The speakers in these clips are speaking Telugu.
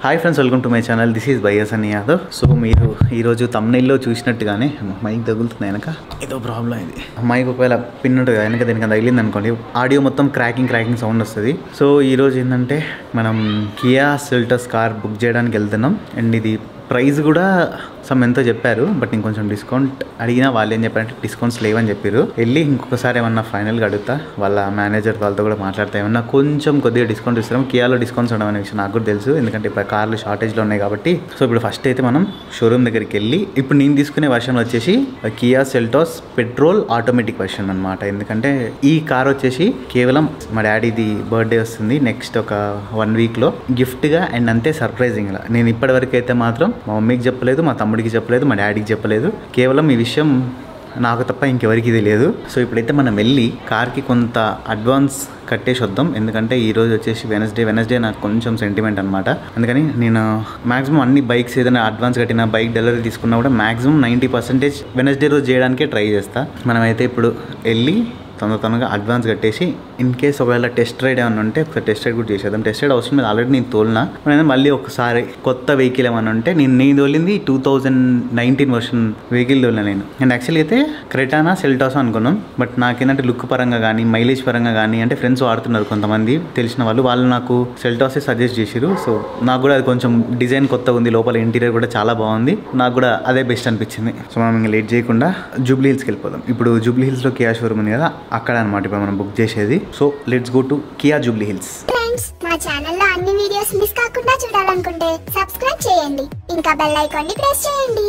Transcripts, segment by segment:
Hi friends welcome to my channel this is బైఎస్ అని యాదవ్ సో మీరు ఈరోజు తమ్నైల్లో చూసినట్టుగానే మైక్ తగులుతుంది వెనక ఏదో ప్రాబ్లం ఇది మైక్ ఒకవేళ పిన్ ఉంటుంది కదా, వెనక దీనికి తగిలింది అనుకోండి ఆడియో మొత్తం క్రాకింగ్ క్రాకింగ్ సౌండ్ వస్తుంది సో ఈరోజు ఏంటంటే మనం కియా సెల్టస్ కార్ బుక్ చేయడానికి వెళ్తున్నాం అండ్ ఇది ప్రైస్ కూడా సమ్ ఎంతో చెప్పారు బట్ నేను కొంచెం డిస్కౌంట్ అడిగినా వాళ్ళు ఏం చెప్పారంటే డిస్కౌంట్స్ లేవని చెప్పారు వెళ్ళి ఇంకొకసారి ఏమన్నా ఫైనల్గా అడుగుతా వాళ్ళ మేనేజర్ వాళ్ళతో కూడా మాట్లాడతా ఏమన్నా కొంచెం కొద్దిగా డిస్కౌంట్ ఇస్తాం కియాలో డిస్కౌంట్స్ ఉండడం అనే విషయం నాకు కూడా తెలుసు ఎందుకంటే ఇప్పుడు కార్లు షార్టేజ్లో ఉన్నాయి కాబట్టి సో ఇప్పుడు ఫస్ట్ అయితే మనం షోరూమ్ దగ్గరికి వెళ్ళి ఇప్పుడు నేను తీసుకునే వర్షన్ వచ్చేసి Kia Seltos petrol automatic version అనమాట ఎందుకంటే ఈ కార్ వచ్చేసి కేవలం మా డాడీది బర్త్డే వస్తుంది నెక్స్ట్ ఒక వన్ వీక్లో గిఫ్ట్గా అండ్ అంతే సర్ప్రైజింగ్గా నేను ఇప్పటివరకు అయితే మాత్రం మా మమ్మీకి చెప్పలేదు మా తమ్ముడికి చెప్పలేదు మా డాడీకి చెప్పలేదు కేవలం ఈ విషయం నాకు తప్ప ఇంకెవరికి తెలియదు సో ఇప్పుడైతే మనం వెళ్ళి కార్కి కొంత అడ్వాన్స్ కట్టేసి వద్దాం ఎందుకంటే ఈ రోజు వచ్చేసి వెనస్డే వెనస్డే నాకు కొంచెం సెంటిమెంట్ అనమాట అందుకని నేను మాక్సిమం అన్ని బైక్స్ ఏదైనా అడ్వాన్స్ కట్టిన బైక్ డెలివరీ తీసుకున్నా కూడా మాక్సిమం నైంటీ పర్సెంటేజ్ వెనస్డే రోజు చేయడానికే ట్రై చేస్తా మనమైతే ఇప్పుడు వెళ్ళి తొందర తొందరగా అడ్వాన్స్ కట్టేసి ఇన్ కేస్ ఒకవేళ టెస్ట్ రైడ్ ఏమైనా ఉంటే ఒకసారి టెస్ట్ రైడ్ కూడా చేసేద్దాం టెస్ట్ రైడ్ అవసరం లేదు ఆల్రెడీ నేను తోలినా నేను మళ్ళీ ఒకసారి కొత్త వెహికల్ ఏమైనా ఉంటే నేను నేను తోలింది two thousand nineteen version vehicle తోలినా నేను అండ్ యాక్చువల్లీ అయితే క్రెటానా సెల్టాస్ అనుకున్నాం బట్ నాకేంటంటే లుక్ పరంగా కానీ మైలేజ్ పరంగా కానీ అంటే ఫ్రెండ్స్ వాడుతున్నారు కొంతమంది తెలిసిన వాళ్ళు వాళ్ళు నాకు సెల్టాసే సజెస్ట్ చేసిరు సో నాకు కూడా అది కొంచెం డిజైన్ కొత్తగా ఉంది లోపల ఇంటీరియర్ కూడా చాలా బాగుంది నాకు కూడా అదే బెస్ట్ అనిపించింది సో మనం ఇంకా లేట్ చేయకుండా జూబ్లీ హిల్స్కి వెళ్ళిపోదాం ఇప్పుడు జూబ్లీ హిల్స్లో కియా షోరూమ్ ఉంది కదా అక్కడ అనమాట ఇప్పుడు మనం బుక్ చేసేది so let's go to Kia Jubilee Hills friends మా ఛానల్లో అన్ని వీడియోస్ మిస్ కాకుండా చూడాలనుకుంటే సబ్స్క్రైబ్ చేయండి ఇంకా బెల్ ఐకాన్ ని ప్రెస్ చేయండి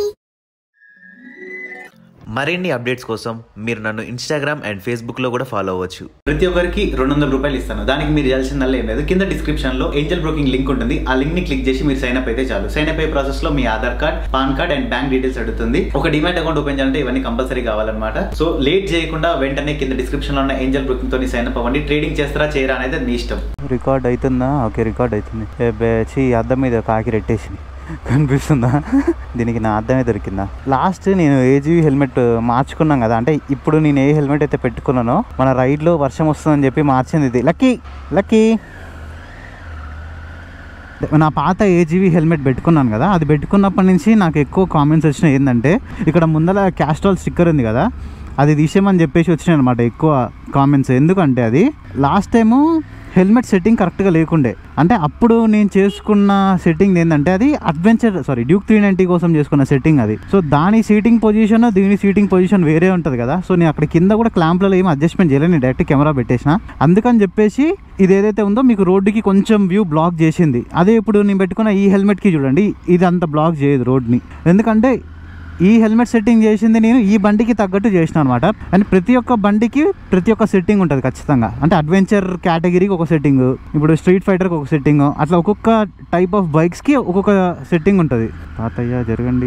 మరిన్ని అప్డేట్స్ కోసం మీరు నన్ను ఇన్స్టాగ్రామ్ అండ్ ఫేస్బుక్లో కూడా ఫాలో అవ్వచ్చు ప్రతి ఒక్కరికి రెండు వందల రూపాయలు ఇస్తాను దానికి మీరు చేయాల్సిందల్లా ఏం లేదు కింద డిస్క్రిప్షన్ లో ఏంజల్ బ్రోకింగ్ లింక్ ఉంటుంది ఆ లింక్ ని క్లిక్ చేసి మీరు సైన్ అప్ అయితే చాలు సైన్ అప్ అయ్యే ప్రాసెస్ లో మీ Aadhaar card PAN card and bank details అడుగుతుంది ఒక డిమాట్ అకౌంట్ ఓపెన్ చేయాలంటే ఇవన్నీ కంపల్సరీ కావాలన్నమాట సో లేట్ చేయకుండా వెంటనే కింద డిస్క్రిప్షన్ లో ఉన్న ఏంజల్ బ్రోకింగ్ తోని సైన్ అప్ అవ్వండి ట్రేడింగ్ చేస్తారా చేయరా అనేది అది మీ ఇష్టం రికార్డ్ అవుతుందా ఓకే రికార్డ్ అవుతుంది ఏ బేచి అద్దం మీద కాకి రెట్టేసింది కనిపిస్తుందా దీనికి నా అద్దమే దొరికిందా లాస్ట్ నేను ఏజీ హెల్మెట్ మార్చుకున్నాం కదా అంటే ఇప్పుడు నేను ఏ హెల్మెట్ అయితే పెట్టుకున్నానో మన రైడ్లో వర్షం వస్తుందని చెప్పి మార్చింది ఇది లక్కీ లక్కీ నా పాత ఏజీవీ హెల్మెట్ పెట్టుకున్నాను కదా అది పెట్టుకున్నప్పటి నుంచి నాకు ఎక్కువ కామెంట్స్ వచ్చినాయి ఏంటంటే ఇక్కడ ముందర క్యాస్ట్రాల్ స్టిక్కర్ ఉంది కదా అది తీసేయమని చెప్పేసి వచ్చినాయి అనమాట ఎక్కువ కామెంట్స్ ఎందుకంటే అది లాస్ట్ టైము హెల్మెట్ సెట్టింగ్ కరెక్ట్గా లేకుండే అంటే అప్పుడు నేను చేసుకున్న సెట్టింగ్ ఏంటంటే అది adventure sorry Duke three ninety కోసం చేసుకున్న సెట్టింగ్ అది సో దాని సీటింగ్ పొజిషన్ దీని సీటింగ్ పొజిషన్ వేరే ఉంటుంది కదా సో నేను అక్కడ కింద కూడా క్లాంప్లలో ఏం అడ్జస్ట్మెంట్ చేయలేదు నేను డైరెక్ట్ కెమెరా పెట్టేసిన అందుకని చెప్పేసి ఇది ఏదైతే ఉందో మీకు రోడ్డుకి కొంచెం వ్యూ బ్లాక్ చేసింది అదే ఇప్పుడు నేను పెట్టుకున్న ఈ హెల్మెట్కి చూడండి ఇది అంత బ్లాక్ చేయదు రోడ్ని ఎందుకంటే ఈ హెల్మెట్ సెట్టింగ్ చేసింది నేను ఈ బండికి తగ్గట్టు చేసిన అనమాట అండ్ ప్రతి ఒక్క బండికి ప్రతి ఒక్క సెట్టింగ్ ఉంటుంది ఖచ్చితంగా అంటే అడ్వెంచర్ కేటగిరీకి ఒక సెట్టింగ్ ఇప్పుడు స్ట్రీట్ ఫైటర్కి ఒక సెట్టింగ్ అట్లా ఒక్కొక్క టైప్ ఆఫ్ బైక్స్కి ఒక్కొక్క సెట్టింగ్ ఉంటుంది తాతయ్య జరగండి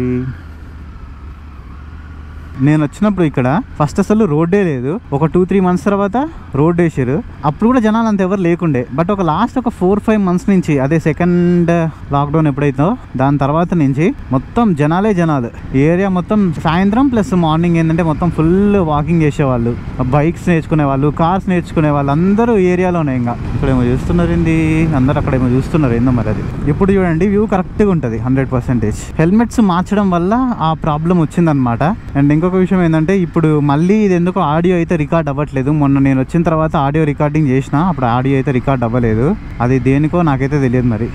నేను వచ్చినప్పుడు ఇక్కడ ఫస్ట్ అసలు రోడ్డే లేదు ఒక టూ త్రీ మంత్స్ తర్వాత రోడ్ వేసారు అప్పుడు కూడా జనాలు అంత ఎవరు లేకుండే బట్ ఒక లాస్ట్ ఒక ఫోర్ ఫైవ్ మంత్స్ నుంచి అదే సెకండ్ లాక్డౌన్ ఎప్పుడైతే దాని తర్వాత నుంచి మొత్తం జనాలే జనాలు ఈ ఏరియా మొత్తం సాయంత్రం ప్లస్ మార్నింగ్ ఏంటంటే మొత్తం ఫుల్ వాకింగ్ చేసేవాళ్ళు బైక్స్ నేర్చుకునే వాళ్ళు కార్స్ నేర్చుకునే వాళ్ళు అందరూ ఈ ఏరియాలోనే ఇంకా ఇక్కడేమో చూస్తున్నారు ఏంది అందరు అక్కడేమో చూస్తున్నారు ఏందో మరి అది ఇప్పుడు చూడండి వ్యూ కరెక్ట్గా ఉంటుంది హండ్రెడ్ పర్సెంటేజ్ హెల్మెట్స్ మార్చడం వల్ల ఆ ప్రాబ్లం వచ్చిందనమాట అండ్ ఇంకొక విషయం ఏంటంటే ఇప్పుడు మళ్ళీ ఇది ఎందుకో ఆడియో అయితే రికార్డ్ అవ్వట్లేదు మొన్న నేను వచ్చిన తర్వాత ఆడియో రికార్డింగ్ చేసిన అప్పుడు ఆడియో అయితే రికార్డ్ అవ్వలేదు అది దేనికో నాకైతే తెలియదు మరి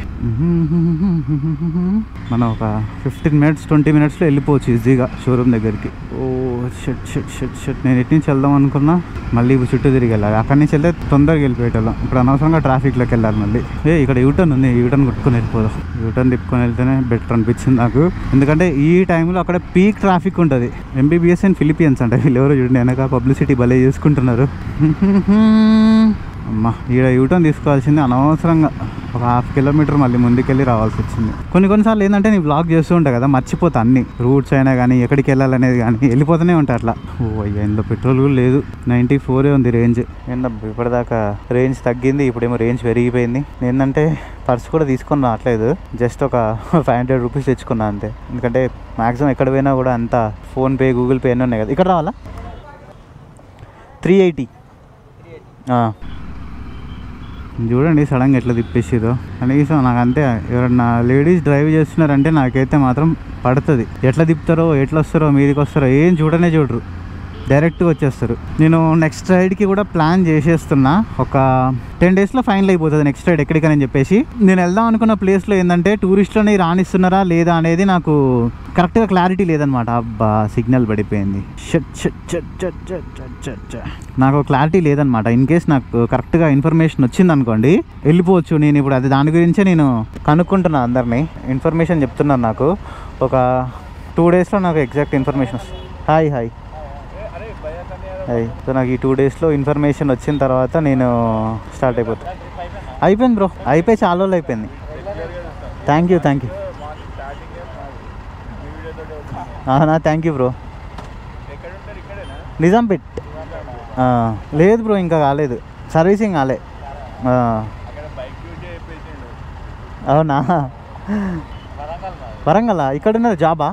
మనం ఒక ఫిఫ్టీన్ మినిట్స్ ట్వంటీ మినిట్స్లో వెళ్ళిపోవచ్చు ఈజీగా షోరూమ్ దగ్గరికి oh shut shut shut shut నేను ఎటు నుంచి వెళ్దాం అనుకున్నా మళ్ళీ ఇప్పుడు చుట్టూ తిరిగి వెళ్ళాలి అక్కడి నుంచి వెళ్తే తొందరగా వెళ్ళిపోయేటోళ్ళం ఇప్పుడు అనవసరంగా ట్రాఫిక్లోకి వెళ్ళాలి మళ్ళీ ఏ ఇక్కడ యూటర్న్ ఉంది యూటర్న్ కొట్టుకొని వెళ్ళిపోదాం యూటర్న్ తిప్పుకొని వెళ్తేనే బెటర్ అనిపించింది నాకు ఎందుకంటే ఈ టైంలో అక్కడ పీక్ ట్రాఫిక్ ఉంటుంది ఎంబీబీఎస్ అండ్ ఫిలిపియన్స్ అంటే వీళ్ళు ఎవరో చూడండి వెనక పబ్లిసిటీ భలే చేసుకుంటున్నారు అమ్మా ఈడ యూటర్న్ తీసుకోవాల్సింది అనవసరంగా ఒక హాఫ్ కిలోమీటర్ మళ్ళీ ముందుకెళ్ళి రావాల్సి వచ్చింది కొన్ని కొన్నిసార్లు ఏంటంటే నేను బ్లాగ్ చేస్తూ ఉంటా కదా మర్చిపోతా అన్ని రూట్స్ అయినా కానీ ఎక్కడికి వెళ్ళాలనేది కానీ వెళ్ళిపోతూనే ఉంటా అట్లా ఓ అయ్యా ఇందులో పెట్రోల్ కూడా లేదు నైంటీ ఫోరే ఉంది రేంజ్ ఏంటబ్బా ఇప్పటిదాకా రేంజ్ తగ్గింది ఇప్పుడేమో రేంజ్ పెరిగిపోయింది ఏంటంటే పర్స్ కూడా తీసుకొని రావట్లేదు జస్ట్ ఒక ఫైవ్ హండ్రెడ్ రూపీస్ తెచ్చుకున్నా అంతే ఎందుకంటే మాక్సిమం ఎక్కడ పోయినా కూడా అంతా ఫోన్పే గూగుల్ పే అన్నీ ఉన్నాయి కదా ఇక్కడ రావాలా త్రీ ఎయిటీ చూడండి సడన్గా ఎట్లా తిప్పేసిదో కనీసం నాకు అంతే ఎవరన్నా లేడీస్ డ్రైవ్ చేస్తున్నారంటే నాకైతే మాత్రం పడుతుంది ఎట్లా తిప్పుతారో ఎట్లా వస్తారో మీదికి వస్తారో ఏం చూడనే చూడరు డైరెక్ట్గా వచ్చేస్తారు నేను నెక్స్ట్ రైడ్కి కూడా ప్లాన్ చేసేస్తున్నా ఒక టెన్ డేస్లో ఫైనల్ అయిపోతుంది నెక్స్ట్ రైడ్ ఎక్కడికని చెప్పేసి నేను వెళ్దాం అనుకున్న ప్లేస్లో ఏంటంటే టూరిస్టులని రాణిస్తున్నారా లేదా అనేది నాకు కరెక్ట్గా క్లారిటీ లేదనమాట అబ్బా సిగ్నల్ పడిపోయింది shut shut shut shut shut shut shut shut. నాకు క్లారిటీ లేదనమాట ఇన్ కేస్ నాకు కరెక్ట్గా ఇన్ఫర్మేషన్ వచ్చింది అనుకోండి వెళ్ళిపోవచ్చు నేను ఇప్పుడు అది దాని గురించే నేను కనుక్కుంటున్నా అందరినీ ఇన్ఫర్మేషన్ చెప్తున్నారు నాకు ఒక టూ డేస్లో నాకు ఎగ్జాక్ట్ ఇన్ఫర్మేషన్ వస్తుంది హాయ్ హాయ్ హాయ్ సో నాకు ఈ టూ డేస్లో ఇన్ఫర్మేషన్ వచ్చిన తర్వాత నేను స్టార్ట్ అయిపోతా అయిపోయింది బ్రో అయిపోయి చాలా రోజులు అయిపోయింది థ్యాంక్ యూ థ్యాంక్ యూ నా థ్యాంక్ యూ బ్రో నిజాంపేట్ ఆ, లేదు బ్రో ఇంకా కాలేదు సర్వీసింగ్ కాలే ఆ. అవునా వరంగల్ ఇక్కడ ఉన్నది జాబా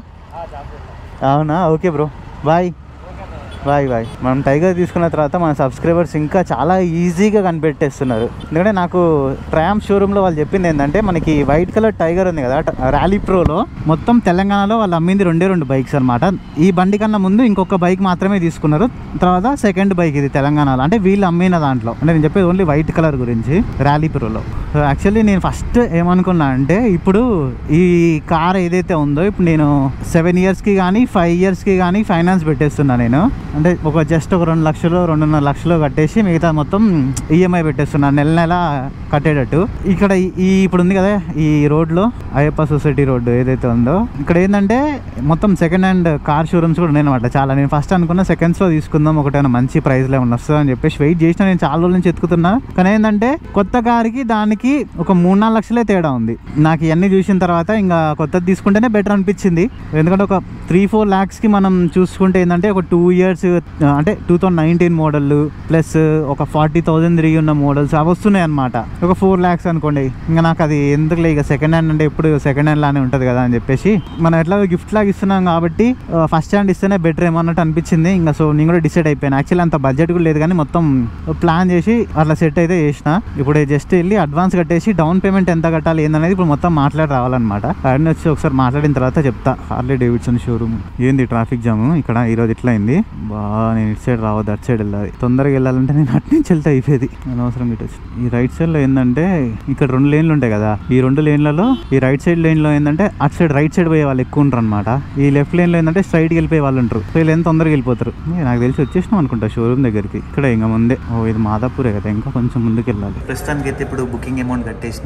అవునా okay bro bye bye bye మనం టైగర్ తీసుకున్న తర్వాత మన సబ్స్క్రైబర్స్ ఇంకా చాలా ఈజీగా కనిపెట్టేస్తున్నారు ఎందుకంటే నాకు ట్రయామ్ షోరూంలో వాళ్ళు చెప్పింది ఏంటంటే మనకి వైట్ కలర్ టైగర్ ఉంది కదా ర్యాలీ ప్రోలో మొత్తం తెలంగాణలో వాళ్ళు అమ్మింది రెండే రెండు బైక్స్ అనమాట ఈ బండి కన్నా ముందు ఇంకొక బైక్ మాత్రమే తీసుకున్నారు తర్వాత సెకండ్ బైక్ ఇది తెలంగాణలో అంటే వీళ్ళు అమ్మిన దాంట్లో అంటే నేను చెప్పేది ఓన్లీ వైట్ కలర్ గురించి ర్యాలీ ప్రోలో సో యాక్చువల్లీ నేను ఫస్ట్ ఏమనుకున్నా అంటే ఇప్పుడు ఈ కార్ ఏదైతే ఉందో ఇప్పుడు నేను సెవెన్ ఇయర్స్కి కానీ ఫైవ్ ఇయర్స్కి కానీ ఫైనాన్స్ పెట్టేస్తున్నా నేను అంటే ఒక జస్ట్ ఒక రెండు లక్షలు రెండున్నర లక్షలు కట్టేసి మిగతా మొత్తం ఈఎంఐ పెట్టేస్తున్నా నెల నెల కట్టేటట్టు ఇక్కడ ఈ- ఈ ఇప్పుడు ఉంది కదా ఈ రోడ్లో అయ్యప్ప సొసైటీ రోడ్డు ఏదైతే ఉందో ఇక్కడ ఏంటంటే మొత్తం సెకండ్ హ్యాండ్ కార్ షోరూమ్స్ కూడా ఉన్నాయి అనమాట చాలా నేను ఫస్ట్ అనుకున్న సెకండ్స్లో తీసుకుందాం ఒకటైనా మంచి ప్రైస్లో ఏమన్నా వస్తుందని అని చెప్పేసి వెయిట్ చేసిన నేను చాలా రోజుల నుంచి ఎత్తుకుతున్నా కానీ ఏంటంటే కొత్త కార్కి దానికి ఒక మూడు నాలుగు లక్షలే తేడా ఉంది నాకు ఇవన్నీ చూసిన తర్వాత ఇంకా కొత్తది తీసుకుంటేనే బెటర్ అనిపించింది ఎందుకంటే ఒక త్రీ ఫోర్ ల్యాక్స్కి మనం చూసుకుంటే ఏంటంటే ఒక టూ ఇయర్స్ అంటే two thousand nineteen model plus ఒక ఫార్టీ థౌజండ్ తిరిగి ఉన్న మోడల్స్ అవి వస్తున్నాయి అనమాట ఒక ఫోర్ ల్యాక్స్ అనుకోండి ఇంకా నాకు అది ఎందుకులే ఇక సెకండ్ హ్యాండ్ అంటే ఎప్పుడు సెకండ్ హ్యాండ్ లానే ఉంటుంది కదా అని చెప్పేసి మనం ఎట్లా గిఫ్ట్ లాగా ఇస్తున్నాం కాబట్టి ఫస్ట్ హ్యాండ్ ఇస్తేనే బెటర్ ఏమో అన్నట్టు అనిపించింది ఇంకా సో నేను కూడా డిసైడ్ అయిపోయాను యాక్చువల్లీ అంత బడ్జెట్ కూడా లేదు కానీ మొత్తం ప్లాన్ చేసి అట్లా సెట్ అయితే చేసిన ఇప్పుడు జస్ట్ వెళ్ళి అడ్వాన్స్ కట్టేసి డౌన్ పేమెంట్ ఎంత కట్టాలి ఏందనేది ఇప్పుడు మొత్తం మాట్లాడి రావాలన్నమాట అన్నీ వచ్చి ఒకసారి మాట్లాడిన తర్వాత చెప్తా హార్లీ డేవిడ్సన్ షోరూమ్ ఏంది ట్రాఫిక్ జామ్ ఇక్కడ ఈరోజు ఇట్లా అయింది బా నేను ఇటు సైడ్ రావద్దు అటు సైడ్ వెళ్ళాలి తొందరగా వెళ్ళాలంటే నేను అటు నుంచి వెళ్తే అయిపోయేది అనవసరం ఇటు వచ్చి ఈ రైట్ సైడ్ లో ఏంటంటే ఇక్కడ రెండు లేన్లు ఉంటాయి కదా ఈ రెండు లేన్లలో ఈ రైట్ సైడ్ లేన్ లో ఏంటంటే అటు సైడ్ రైట్ సైడ్ పోయే వాళ్ళు ఎక్కువ ఉంటారు అనమాట ఈ లెఫ్ట్ లేన్ లో ఏంటంటే స్ట్రైట్ వెళ్ళిపోయే వాళ్ళు ఉంటారు సో వీళ్ళు ఎంత తొందరగా వెళ్ళిపోతారు ఏ, నాకు తెలిసి వచ్చేసినాం అనుకుంటా షోరూమ్ దగ్గరికి ఇక్కడ ఇంకా ముందే ఓ ఇది మాదాపూరే కదా ఇంకా కొంచెం ముందుకు వెళ్ళాలి ప్రస్తుతానికి అయితే ఇప్పుడు బుకింగ్ అమౌంట్ కట్టేసిన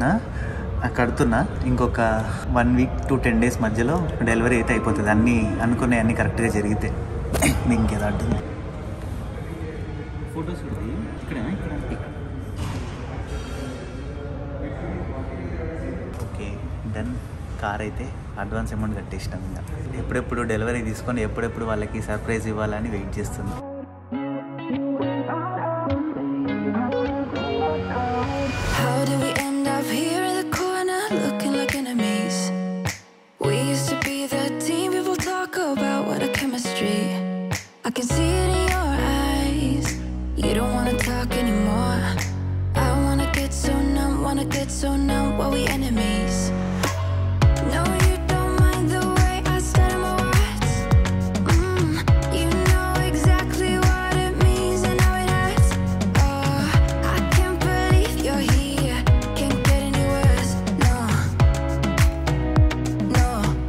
ఆ కడుతున్నా ఇంకొక one week to ten days మధ్యలో డెలివరీ అయితే అయిపోతుంది అన్నీ అనుకునే అన్నీ కరెక్ట్గా జరిగితే మీకు ఇంకేదో అడ్డుంది ఫోటోస్ ఓకే డన్ కార్ అయితే అడ్వాన్స్ అమౌంట్ కట్టేసినాం ఇంకా ఎప్పుడెప్పుడు డెలివరీ తీసుకొని ఎప్పుడెప్పుడు వాళ్ళకి సర్ప్రైజ్ ఇవ్వాలని వెయిట్ చేస్తుంది How did we end up here in the corner looking like enemies? We used to be the team people talk about what a chemistry. I can see it in your eyes. You don't wanna talk anymore. I wanna get so numb, wanna get so numb. While we enemies. No, you don't mind the way I stutter my words. Mm, you know exactly what it means and how it hurts. Oh, I can't believe you're here. Can't get any worse. No, no.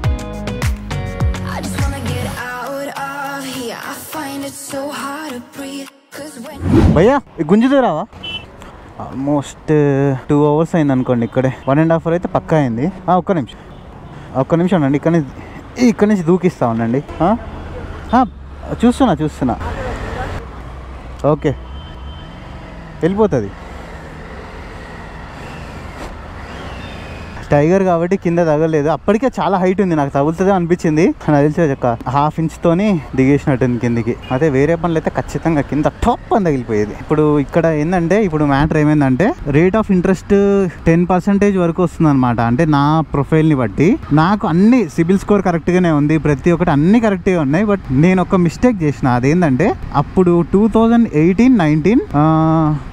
I just wanna get out of here. I find it so hard to breathe. Cause when భయ్యా ఈ గుంజుదే రావా ఆల్మోస్ట్ టూ అవర్స్ అయింది అనుకోండి ఇక్కడే వన్ అండ్ హాఫ్ అవర్ అయితే పక్కా అయింది ఆ, ఒక్క నిమిషం ఒక్క నిమిషం అండి ఇక్కడ నుంచి ఇక్కడ నుంచి దూకిస్తా ఉండండి ఆ? ఆ, చూస్తున్నా చూస్తున్నా ఓకే వెళ్ళిపోతుంది టైగర్ కాబట్టి కింద తగలేదు అప్పటికే చాలా హైట్ ఉంది నాకు తగులుతుందే అనిపించింది నాకు తెలిసి ఒక హాఫ్ ఇంచ్ తోని దిగేసినట్టుంది కిందికి అదే వేరే పనులు అయితే ఖచ్చితంగా కింద టాప్ అని తగిలిపోయేది ఇప్పుడు ఇక్కడ ఏంటంటే ఇప్పుడు మ్యాటర్ ఏమైందంటే rate of interest ten percentage వరకు వస్తుంది అనమాట అంటే నా ప్రొఫైల్ని బట్టి నాకు అన్ని సిబిల్ స్కోర్ కరెక్ట్గానే ఉంది ప్రతి ఒక్కటి అన్ని కరెక్ట్గా ఉన్నాయి బట్ నేను ఒక మిస్టేక్ చేసిన అదేంటంటే అప్పుడు two thousand eighteen nineteen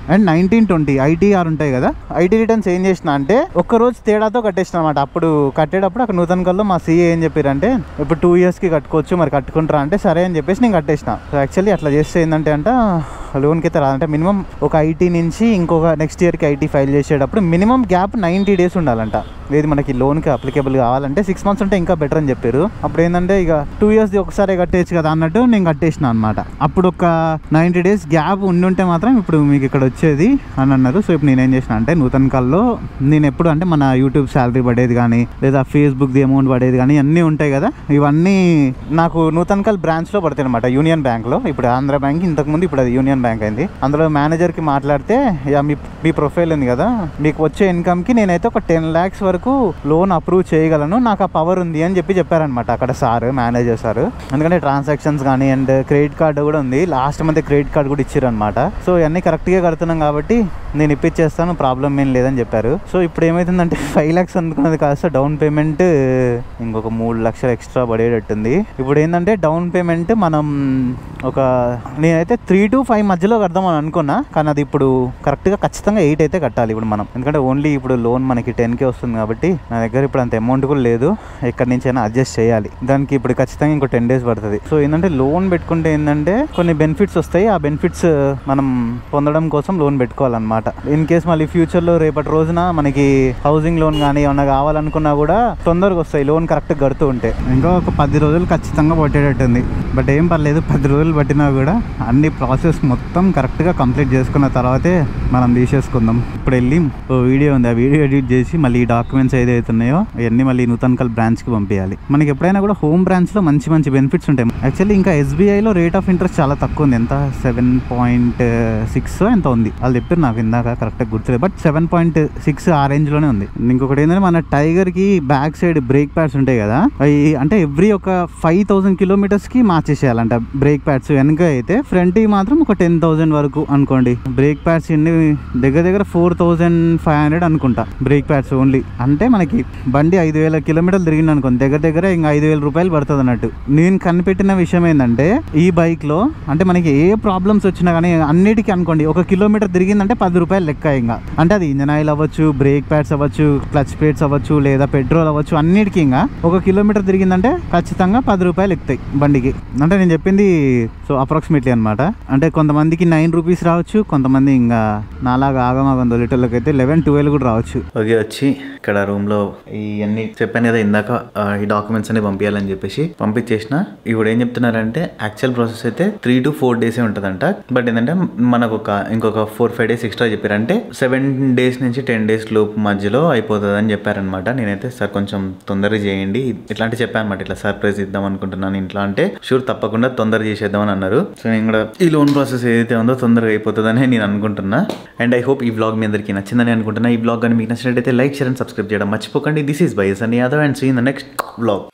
and nineteen twenty ITR ఉంటాయి కదా ఐటీ రిటర్న్స్ ఏం చేసిన అంటే ఒక్క రోజు తేడాతో కట్టేసిన అనమాట అప్పుడు కట్టేటప్పుడు అక్కడ నూతన కల్లో మా సీఏ ఏం చెప్పారంటే ఇప్పుడు టూ ఇయర్స్కి కట్టుకోవచ్చు మరి కట్టుకుంటారా అంటే సరే అని చెప్పేసి నేను కట్టేసిన సో యాక్చువల్లీ అట్లా చేస్తే ఏంటంటే అంట లోన్కి అయితే రాదంటే మినిమం ఒక ఐటీ నుంచి ఇంకొక నెక్స్ట్ ఇయర్కి ఐటీ ఫైల్ చేసేటప్పుడు మినిమం గ్యాప్ నైంటీ డేస్ ఉండాలంట లేదు మనకి లోన్కి అప్లికేబుల్ కావాలంటే సిక్స్ మంత్స్ ఉంటే ఇంకా బెటర్ అని చెప్పారు అప్పుడు ఏంటంటే ఇక టూ ఇయర్స్ది ఒకసారి కట్టేయచ్చు కదా అన్నట్టు నేను కట్టేసిన అనమాట అప్పుడు ఒక నైంటీ డేస్ గ్యాప్ ఉండి ఉంటే మాత్రం ఇప్పుడు మీకు ఇక్కడ వచ్చేది అని అన్నారు సో ఇప్పుడు నేనేం చేసిన అంటే నూతన కాల్లో నేను ఎప్పుడు అంటే మన యూట్యూబ్ శాలరీ పడేది కానీ లేదా ఫేస్బుక్ది అమౌంట్ పడేది కానీ అన్నీ ఉంటాయి కదా ఇవన్నీ నాకు నూతన కాల్ బ్రాంచ్లో పడతాయి అనమాట యూనియన్ బ్యాంక్లో ఇప్పుడు ఆంధ్ర బ్యాంక్ ఇంతకుముందు ఇప్పుడు అది యూనియన్ బ్యాంక్ అయింది అందులో మేనేజర్కి మాట్లాడితే ఇక మీ మీ ప్రొఫైల్ ఉంది కదా మీకు వచ్చే ఇన్కమ్కి నేనైతే ఒక టెన్ ల్యాక్స్ వరకు లోన్ అప్రూవ్ చేయగలను నాకు ఆ పవర్ ఉంది అని చెప్పి చెప్పారనమాట అక్కడ సార్ మేనేజర్ సార్ ఎందుకంటే ట్రాన్సాక్షన్స్ కానీ అండ్ క్రెడిట్ కార్డు కూడా ఉంది లాస్ట్ మంత్ క్రెడిట్ కార్డు కూడా ఇచ్చారనమాట సో ఇవన్నీ కరెక్ట్గా కడుతున్నాం కాబట్టి నేను ఇప్పించేస్తాను ప్రాబ్లం ఏం లేదని చెప్పారు సో ఇప్పుడు ఏమైతుందంటే ఫైవ్ ల్యాక్స్ అనుకున్నది కాస్త డౌన్ పేమెంట్ ఇంకొక మూడు లక్షలు ఎక్స్ట్రా పడేటట్టుంది ఇప్పుడు ఏంటంటే డౌన్ పేమెంట్ మనం ఒక నేనైతే త్రీ టు ఫైవ్ మధ్యలో కడదామని అనుకున్నా కానీ అది ఇప్పుడు కరెక్ట్గా ఖచ్చితంగా ఎయిట్ అయితే కట్టాలి ఇప్పుడు మనం ఎందుకంటే ఓన్లీ ఇప్పుడు లోన్ మనకి టెన్ కే వస్తుంది కాబట్టి నా దగ్గర ఇప్పుడు అంత అమౌంట్ కూడా లేదు ఎక్కడి నుంచి అయినా అడ్జస్ట్ చేయాలి దానికి ఇప్పుడు ఖచ్చితంగా ఇంకో టెన్ డేస్ పడుతుంది సో ఏంటంటే లోన్ పెట్టుకుంటే ఏంటంటే కొన్ని బెనిఫిట్స్ వస్తాయి ఆ బెనిఫిట్స్ మనం పొందడం కోసం లోన్ పెట్టుకోవాలన్నమాట ఇన్ కేస్ మళ్ళీ ఫ్యూచర్లో రేపటి రోజున మనకి హౌసింగ్ లోన్ కానీ ఏమన్నా కావాలనుకున్నా కూడా తొందరగా వస్తాయి లోన్ కరెక్ట్ కడుతూ ఉంటే ఇంకా ఒక పది రోజులు ఖచ్చితంగా పట్టేటట్టుంది బట్ ఏం పర్లేదు పది రోజులు పట్టినా కూడా అన్ని ప్రాసెస్ మొత్తం కరెక్ట్గా కంప్లీట్ చేసుకున్న తర్వాతే మనం తీసేసుకుందాం ఇప్పుడు వెళ్ళి ఓ వీడియో ఉంది ఆ వీడియో ఎడిట్ చేసి మళ్ళీ ఈ డాక్యుమెంట్స్ ఏదైతే ఉన్నాయో అవన్నీ మళ్ళీ నూతన్కల్ బ్రాంచ్కి పంపించాలి మనకి ఎప్పుడైనా కూడా హోమ్ బ్రాంచ్లో మంచి మంచి బెనిఫిట్స్ ఉంటాయి యాక్చువల్లీ ఇంకా ఎస్బీఐలో రేట్ ఆఫ్ ఇంట్రెస్ట్ చాలా తక్కువ ఉంది ఎంత సెవెన్ పాయింట్ సిక్స్ ఎంత ఉంది వాళ్ళు చెప్పారు నాకు ఇందాక కరెక్ట్గా గుర్తులేదు బట్ సెవెన్ పాయింట్ సిక్స్ ఆ రేంజ్లోనే ఉంది ఇంకొకటి ఏంటంటే మన టైగర్కి బ్యాక్ సైడ్ బ్రేక్ ప్యాడ్స్ ఉంటాయి కదా అవి అంటే ఎవ్రీ ఒక ఫైవ్ థౌసండ్ కిలోమీటర్స్కి మార్చేసేయాలంట బ్రేక్ ప్యాడ్స్ వెనక అయితే ఫ్రంట్ మాత్రం ఒక టెన్ థౌసండ్ వరకు అనుకోండి బ్రేక్ ప్యాడ్స్ ఎన్ని దగ్గర దగ్గర ఫోర్ థౌసండ్ ఫైవ్ హండ్రెడ్ అనుకుంటా బ్రేక్ ప్యాడ్స్ ఓన్లీ అంటే మనకి బండి ఐదు వేల కిలోమీటర్లు తిరిగింది అనుకోండి దగ్గర దగ్గర ఇంకా ఐదు వేల రూపాయలు పడుతుంది అన్నట్టు నేను కనిపెట్టిన విషయం ఏంటంటే ఈ బైక్ లో అంటే మనకి ఏ ప్రాబ్లమ్స్ వచ్చినా కానీ అన్నిటికీ అనుకోండి ఒక కిలోమీటర్ తిరిగిందంటే పది రూపాయలు లెక్క ఇంకా అంటే అది ఇంజన్ ఆయిల్ అవ్వచ్చు బ్రేక్ ప్యాడ్స్ అవ్వచ్చు క్లచ్ ప్లేట్స్ అవ్వచ్చు లేదా పెట్రోల్ అవ్వచ్చు అన్నిటికీ ఇంకా ఒక కిలోమీటర్ తిరిగిందంటే ఖచ్చితంగా పది రూపాయలు ఎక్కుతాయి బండికి అంటే నేను చెప్పింది సో అప్రాక్సిమేట్లీ అనమాట అంటే కొంతమందికి నైన్ రూపీస్ రావచ్చు కొంతమంది ఇంకా నాలాగా ఆగమాగం దొలేటోళ్ళకి అయితే లెవెన్ ట్వెల్వ్ కూడా రావచ్చు ఓకే వచ్చి ఇక్కడ రూమ్ లో ఇవన్నీ చెప్పాను కదా ఇందాక ఆ, ఈ డాక్యుమెంట్స్ అన్ని పంపించాలని చెప్పేసి పంపించేసిన ఇప్పుడు ఏం చెప్తున్నారంటే యాక్చువల్ ప్రాసెస్ అయితే త్రీ టు ఫోర్ డేసే ఉంటుందంట బట్ ఏంటంటే మనకు ఒక ఇంకొక ఫోర్ ఫైవ్ డేస్ ఎక్స్ట్రా చెప్పారంటే సెవెన్ డేస్ నుంచి టెన్ డేస్ లోపు మధ్యలో అయిపోతుంది అని చెప్పారనమాట నేనైతే సార్ కొంచెం తొందరగా చేయండి ఇట్లాంటి చెప్పాను అనమాట ఇట్లా సర్ప్రైజ్ ఇద్దాం అనుకుంటున్నాను ఇంట్లో అంటే షూర్ తప్పకుండా తొందరగా చేసేద్దామని అన్నారు సో నేను కూడా ఈ లోన్ ప్రాసెస్ ఏదైతే ఉందో తొందరగా అయిపోతుందని నేను అనుకుంటున్నా అండ్ ఐ హోప్ ఈ బ్లాగ్ మీ అందరికీ నచ్చిందని అనుకుంటున్నా ఈ బ్లాగ్ కానీ మీకు నచ్చినట్టయితే లైక్ షేర్ అండ్ సబ్స్క్రైబ్ చేయడం మర్చిపోకండి దిస్ ఈస్ బైస్ అని Yadav and see in the next blog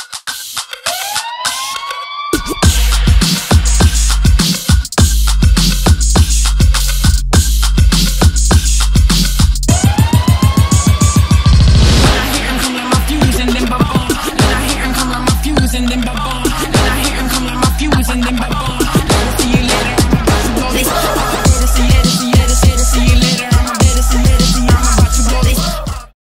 fuse and then ba boom. And I hear him come like my fuse and then ba boom. And I hear him come like my fuse and then ba boom.